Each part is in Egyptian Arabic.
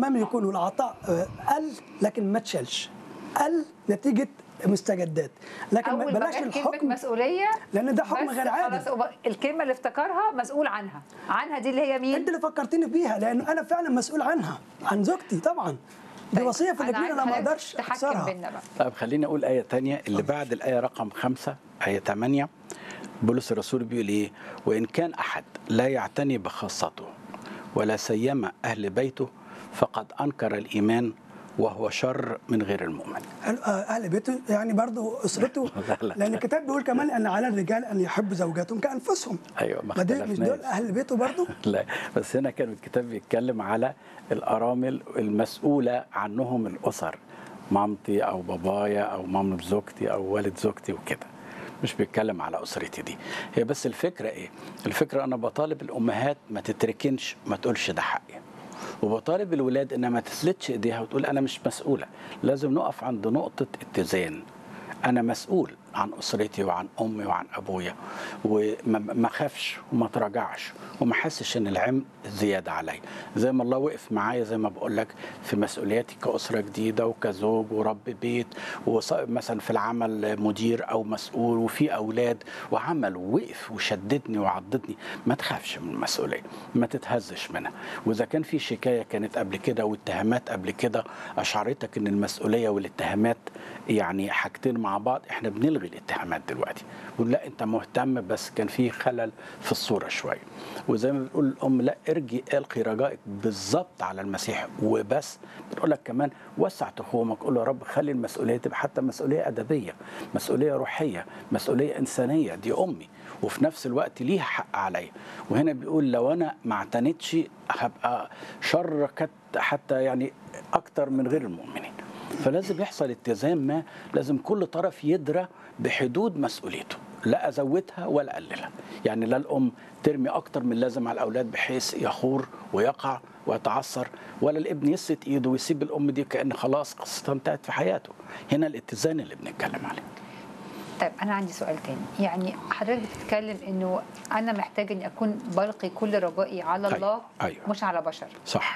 ربما يكون العطاء آه، قل لكن ما تشالش قل نتيجه مستجدات لكن ما- اول بلاش ما جت كلمه الحكم مسؤوليه لان ده حكم بس غير عادل خلاص هو الكلمه اللي افتكرها مسؤول عنها عنها دي اللي هي مين انت اللي فكرتني بيها لانه انا فعلا مسؤول عنها عن زوجتي طبعا دي طيب، وصيه في أنا الاثنين انا عايزة ما حضرتك اقدرش تحكم اكسرها بينا بقى طيب خليني اقول ايه تانية اللي بعد الايه رقم خمسة ايه 8 بولس الرسول بيقول ايه وان كان احد لا يعتني بخاصته ولا سيما اهل بيته فقد انكر الايمان وهو شر من غير المؤمن أهل- اهل بيته يعني برضه اسرته لا، لا. لان الكتاب بيقول كمان ان على الرجال ان يحبوا زوجاتهم كانفسهم ايوه ما ما دي مش اختلفناش. دول اهل بيته برضه لا بس هنا كان الكتاب بيتكلم على الارامل المسؤوله عنهم الاسر مامتي او بابايا او مامة زوجتي او والد زوجتي وكده مش بيتكلم على اسرتي دي هي بس الفكره ايه الفكره انا بطالب الامهات ما تتركنش ما تقولش ده حقي وبطالب الولاد انها ما تسلتش ايديها وتقول انا مش مسؤوله لازم نقف عند نقطه اتزان انا مسؤول عن اسرتي وعن امي وعن ابويا وما ما اخافش وما تراجعش وما احسش ان العبء زياده عليا زي ما الله وقف معايا زي ما بقول لك في مسؤولياتي كاسره جديده وكزوج ورب بيت ومثلا في العمل مدير او مسؤول وفي اولاد وعمل ووقف وشددني وعضدني ما تخافش من المسؤوليه ما تتهزش منها واذا كان في شكايه كانت قبل كده واتهامات قبل كده اشعرتك ان المسؤوليه والاتهامات يعني حاجتين مع بعض احنا بنلغي الاتهامات دلوقتي بنقول لا انت مهتم بس كان في خلل في الصوره شويه وزي ما بتقول الام لا ارجي القي رجائك بالظبط على المسيح وبس بتقول لك كمان وسع تخومك قول يا رب خلي المسؤوليه تبقى حتى مسؤوليه ادبيه مسؤوليه روحيه مسؤوليه انسانيه دي امي وفي نفس الوقت ليها حق عليا وهنا بيقول لو انا ما اعتنتش هبقى شر كت- حتى يعني اكتر من غير المؤمنين فلازم يحصل اتزان ما لازم كل طرف يدرى بحدود مسؤوليته لا ازودها ولا اقللها يعني لا الام ترمي اكتر من اللازم على الاولاد بحيث يخور ويقع ويتعثر ولا الابن يسد ايده ويسيب الام دي كان خلاص قصتها انتهت في حياته هنا الاتزان اللي بنتكلم عليه طيب انا عندي سؤال تاني يعني حضرتك بتتكلم انه انا محتاج اني اكون بلقي كل رجائي على أيوة، الله أيوة. مش على بشر صح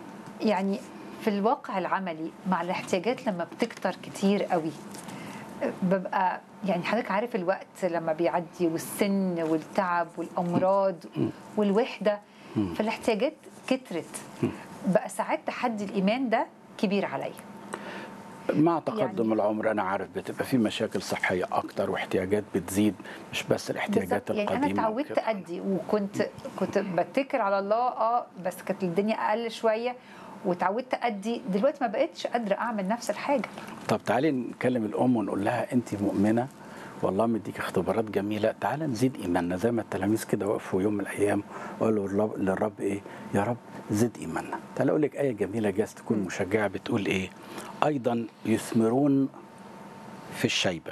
يعني في الواقع العملي مع الاحتياجات لما بتكتر كتير قوي ببقى يعني حضرتك عارف الوقت لما بيعدي والسن والتعب والامراض والوحده فالاحتياجات كترت بقى ساعات تحدي الايمان ده كبير عليا مع تقدم يعني- يعني العمر انا عارف بتبقى في مشاكل صحيه اكتر واحتياجات بتزيد مش بس الاحتياجات بالظبط. يعني القديمه انا اتعودت وكده. ادي وكنت كنت بتكل على الله اه بس كانت الدنيا اقل شويه واتعودت ادي دلوقتي ما بقتش قادره اعمل نفس الحاجه طب تعالي نكلم الام ونقول لها انت مؤمنه والله مديك اختبارات جميله تعالى نزيد ايماننا زي ما التلاميذ كده وقفوا يوم من الايام وقالوا للرب- للرب ايه يا رب زد ايماننا تعالى اقول لك ايه جميله جايز تكون مشجعه بتقول ايه ايضا يثمرون في الشيبه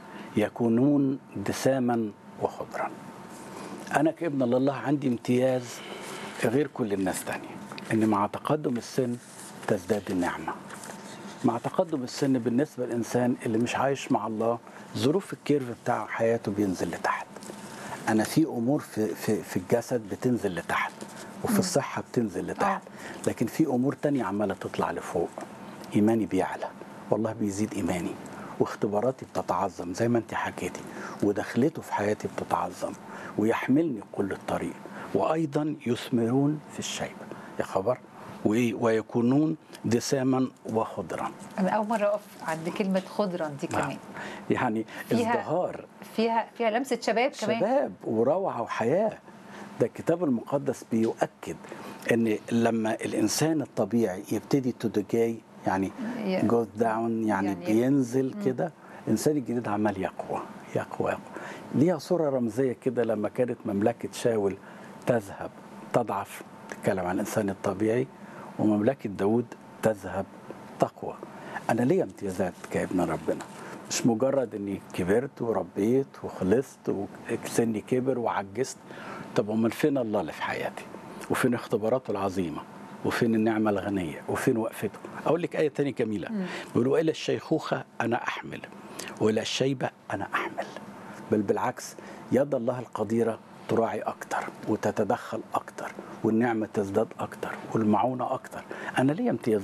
يكونون دساما وخضرا انا كابن لله عندي امتياز غير كل الناس تانية ان مع تقدم السن تزداد النعمه مع تقدم السن بالنسبه للانسان اللي مش عايش مع الله ظروف الكيرف بتاع حياته بينزل لتحت انا في امور في في في الجسد بتنزل لتحت وفي الصحه بتنزل لتحت لكن في امور تانية عماله تطلع لفوق ايماني بيعلى والله بيزيد ايماني واختباراتي بتتعظم زي ما انت حكيتي ودخلته في حياتي بتتعظم ويحملني كل الطريق وايضا يثمرون في الشيبه يا خبر وإيه؟ ويكونون دساما وخضرا انا اول مره اقف عند كلمه خضرا دي كمان يعني فيها- ازدهار فيها فيها لمسه شباب كمان شباب وروعه وحياه ده الكتاب المقدس بيؤكد ان لما الانسان الطبيعي يبتدي تو ديكاي يعني ي- جوز داون يعني, يعني- يعني بينزل كده الانسان الجديد عمال يقوى يقوى يقوى ليها صوره رمزيه كده لما كانت مملكه شاول تذهب تضعف تتكلم عن الانسان الطبيعي ومملكه داود تذهب تقوى انا ليا امتيازات كابن ربنا مش مجرد اني كبرت وربيت وخلصت وسني كبر وعجزت طب امال فين الله اللي في حياتي وفين اختباراته العظيمه وفين النعمه الغنيه وفين وقفته اقول لك ايه تانية جميله بيقولوا الى الشيخوخه انا احمل والى الشيبه انا احمل بل بالعكس يد الله القديره تراعي اكتر وتتدخل اكتر والنعمه تزداد اكتر والمعونه اكتر انا ليا امتياز